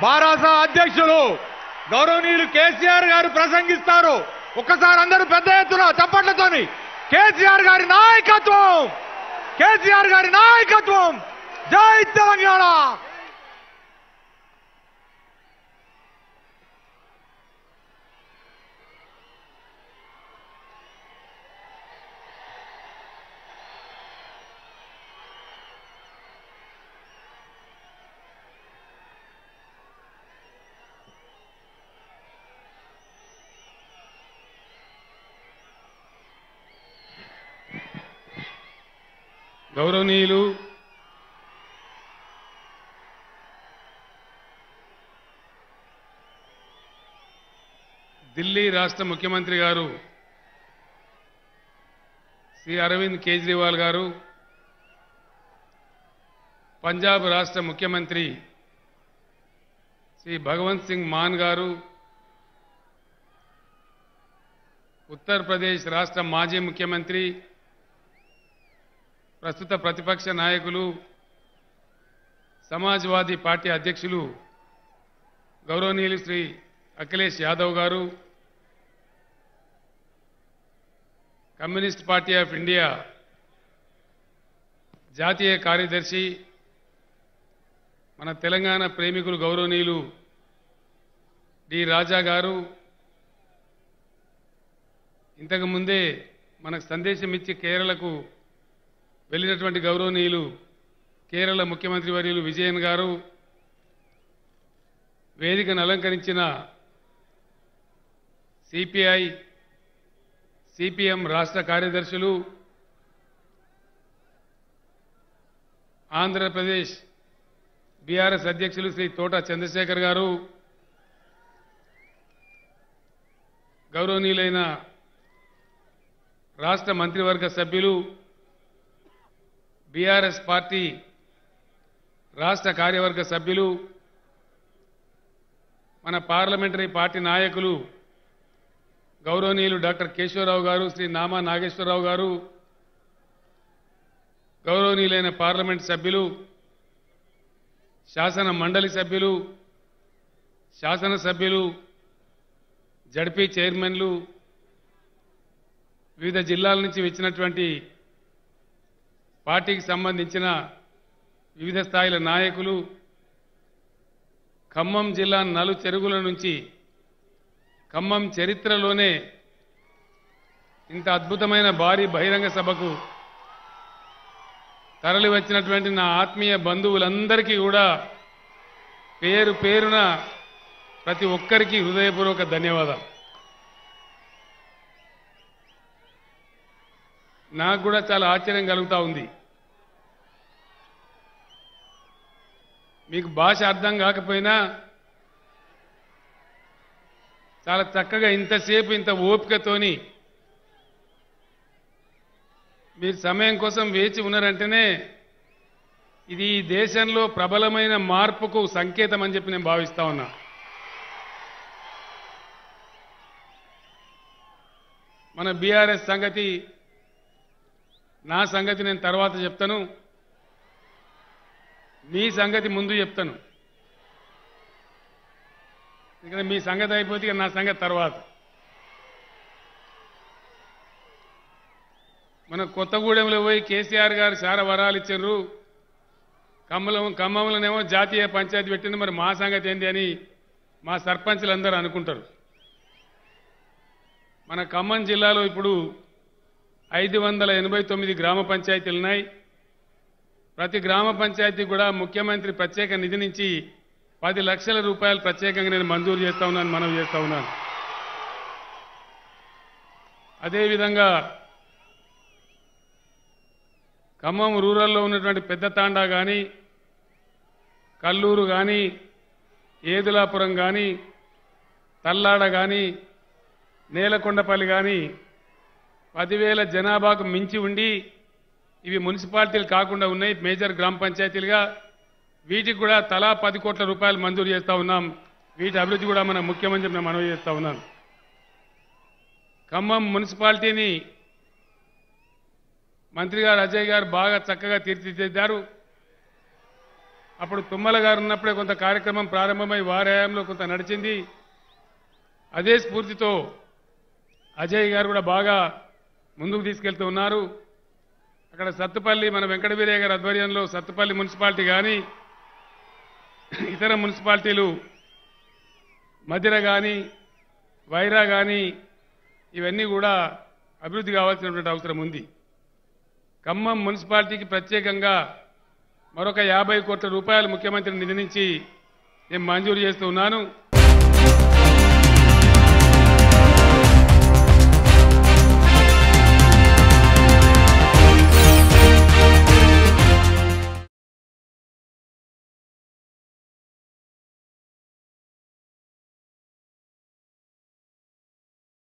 బారాస అధ్యక్షులు గౌరవనీయులు కేసీఆర్ గారు ప్రసంగిస్తారు ఒక్కసారి అందరూ పెద్ద ఎత్తున చప్పట్లతోని కేసీఆర్ గారి నాయకత్వం కేసీఆర్ గారి నాయకత్వం జై తెలంగాణ గౌరవనీయులు ఢిల్లీ రాష్ట్ర ముఖ్యమంత్రి గారు శ్రీ అరవింద్ కేజ్రీవాల్ గారు పంజాబ్ రాష్ట్ర ముఖ్యమంత్రి శ్రీ భగవంత్ సింగ్ మాన్ గారు ఉత్తరప్రదేశ్ రాష్ట్ర మాజీ ముఖ్యమంత్రి ప్రస్తుత ప్రతిపక్ష నాయకులు సమాజ్వాదీ పార్టీ అధ్యక్షులు గౌరవనీయులు శ్రీ అఖిలేష్ యాదవ్ గారు కమ్యూనిస్ట్ పార్టీ ఆఫ్ ఇండియా జాతీయ కార్యదర్శి మన తెలంగాణ ప్రేమికులు గౌరవనీయులు డి రాజా గారు ఇంతకు ముందే మనకు సందేశం ఇచ్చి కేరళకు వెళ్ళినటువంటి గౌరవనీయులు కేరళ ముఖ్యమంత్రి వర్యులు విజయన్ గారు వేదికను అలంకరించిన సిపిఐ సిపిఎం రాష్ట్ర కార్యదర్శులు ఆంధ్రప్రదేశ్ బీఆర్ఎస్ అధ్యక్షులు శ్రీ తోట చంద్రశేఖర్ గారు గౌరవనీయులైన రాష్ట్ర మంత్రివర్గ సభ్యులు బీఆర్ఎస్ పార్టీ రాష్ట్ర కార్యవర్గ సభ్యులు మన పార్లమెంటరీ పార్టీ నాయకులు గౌరవనీయులు డాక్టర్ కేశవరావు గారు శ్రీ నామా నాగేశ్వరరావు గారు గౌరవనీయులైన పార్లమెంట్ సభ్యులు శాసన మండలి సభ్యులు శాసన సభ్యులు జడ్పీ చైర్మన్లు వివిధ జిల్లాల నుంచి వచ్చినటువంటి పార్టీకి సంబంధించిన వివిధ స్థాయిల నాయకులు ఖమ్మం జిల్లా నలు చెరుగుల నుంచి ఖమ్మం చరిత్రలోనే ఇంత అద్భుతమైన భారీ బహిరంగ సభకు తరలి వచ్చినటువంటి నా ఆత్మీయ బంధువులందరికీ కూడా పేరు పేరున ప్రతి ఒక్కరికి హృదయపూర్వక ధన్యవాదాలు నాకు కూడా చాలా ఆశ్చర్యం కలుగుతా ఉంది మీకు భాష అర్థం కాకపోయినా చాలా చక్కగా ఇంతసేపు ఇంత ఓపికతోని మీరు సమయం కోసం వేచి ఉన్నారంటేనే ఇది ఈ దేశంలో ప్రబలమైన మార్పుకు సంకేతం అని చెప్పి నేను భావిస్తా ఉన్నా మన బీఆర్ఎస్ సంగతి నా సంగతి నేను తర్వాత చెప్తాను మీ సంగతి ముందు చెప్తాను ఇక్కడ మీ సంగతి అయిపోతే ఇక నా సంగతి తర్వాత మన కొత్తగూడెంలో పోయి కేసీఆర్ గారు చాలా వరాలు ఇచ్చారు కమ్మలం ఖమ్మంలోనేమో జాతీయ పంచాయతీ పెట్టింది మరి మా సంగతి ఏంది అని మా సర్పంచ్లు అందరూ అనుకుంటారు మన ఖమ్మం జిల్లాలో ఇప్పుడు ఐదు వందల ఎనభై తొమ్మిది గ్రామ పంచాయతీలు ఉన్నాయి ప్రతి గ్రామ పంచాయతీ కూడా ముఖ్యమంత్రి ప్రత్యేక నిధి నుంచి పది లక్షల రూపాయలు ప్రత్యేకంగా నేను మంజూరు చేస్తా ఉన్నాను మనం చేస్తా ఉన్నాను అదేవిధంగా ఖమ్మం రూరల్లో ఉన్నటువంటి పెద్ద తాండా కానీ కల్లూరు కానీ ఏదులాపురం కానీ తల్లాడ కానీ నేలకొండపల్లి కానీ పదివేల జనాభాకు మించి ఉండి ఇవి మున్సిపాలిటీలు కాకుండా ఉన్నాయి మేజర్ గ్రామ పంచాయతీలుగా వీటికి కూడా తలా పది కోట్ల రూపాయలు మంజూరు చేస్తా ఉన్నాం వీటి అభివృద్ధి కూడా మన ముఖ్యమంత్రి నేను మనవి చేస్తా ఉన్నాను ఖమ్మం మున్సిపాలిటీని మంత్రి గారు అజయ్ గారు బాగా చక్కగా తీర్చిదిద్దారు అప్పుడు తుమ్మల గారు ఉన్నప్పుడే కొంత కార్యక్రమం ప్రారంభమై వారి హయాంలో కొంత నడిచింది అదే స్ఫూర్తితో అజయ్ గారు కూడా బాగా ముందుకు తీసుకెళ్తూ ఉన్నారు అక్కడ సత్తుపల్లి మన వెంకట వీరయ్య గారి ఆధ్వర్యంలో సత్తుపల్లి మున్సిపాలిటీ కానీ ఇతర మున్సిపాలిటీలు మధిర కానీ వైరా కానీ ఇవన్నీ కూడా అభివృద్ధి కావాల్సినటువంటి అవసరం ఉంది ఖమ్మం మున్సిపాలిటీకి ప్రత్యేకంగా మరొక యాభై కోట్ల రూపాయలు ముఖ్యమంత్రి నిధి నుంచి నేను మంజూరు చేస్తూ ఉన్నాను